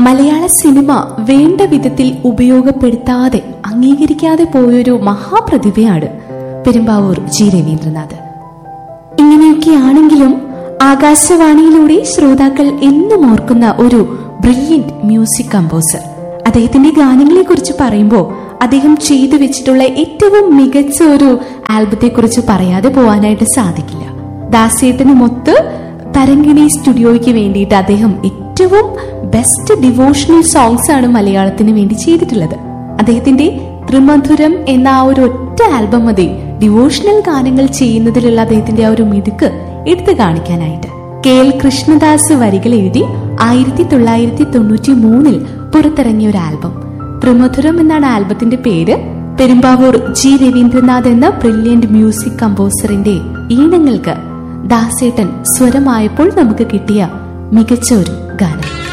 മലയാള സിനിമ വേണ്ട വിധത്തിൽ ഉപയോഗപ്പെടുത്താതെ അംഗീകരിക്കാതെ പോയൊരു മഹാപ്രതിഭയാണ് പെരുമ്പാവൂർ ജി രവീന്ദ്രനാഥ് ഇങ്ങനെയൊക്കെയാണെങ്കിലും ആകാശവാണിയിലൂടെ ശ്രോതാക്കൾ എന്നും ഓർക്കുന്ന ഒരു ബ്രില്യന്റ് മ്യൂസിക് കമ്പോസർ അദ്ദേഹത്തിന്റെ ഗാനങ്ങളെ കുറിച്ച് പറയുമ്പോൾ അദ്ദേഹം ചെയ്തു വെച്ചിട്ടുള്ള ഏറ്റവും മികച്ച ഒരു ആൽബത്തെ കുറിച്ച് പറയാതെ പോവാനായിട്ട് സാധിക്കില്ല ദാസേട്ടനുമൊത്ത് തരങ്കിണി സ്റ്റുഡിയോയ്ക്ക് വേണ്ടിയിട്ട് അദ്ദേഹം ഏറ്റവും ബെസ്റ്റ് ഡിവോഷണൽ സോങ്സ് ആണ് മലയാളത്തിന് വേണ്ടി ചെയ്തിട്ടുള്ളത് അദ്ദേഹത്തിന്റെ ത്രിമധുരം എന്ന ആ ഒരു ഒറ്റ ആൽബം മതി ഡിവോഷണൽ ഗാനങ്ങൾ ചെയ്യുന്നതിലുള്ള അദ്ദേഹത്തിന്റെ ആ ഒരു മിടുക്ക് എടുത്തു കാണിക്കാനായിട്ട് കെ എൽ കൃഷ്ണദാസ് വരികൾ എഴുതി ആയിരത്തി തൊള്ളായിരത്തി തൊണ്ണൂറ്റി മൂന്നിൽ പുറത്തിറങ്ങിയ ഒരു ആൽബം ത്രിമധുരം എന്നാണ് ആൽബത്തിന്റെ പേര് പെരുമ്പാവൂർ ജി രവീന്ദ്രനാഥ് എന്ന ബ്രില്യന്റ് മ്യൂസിക് കമ്പോസറിന്റെ ഈണങ്ങൾക്ക് ദാസേട്ടൻ സ്വരമായപ്പോൾ നമുക്ക് കിട്ടിയ മികച്ച ഒരു ഗാനം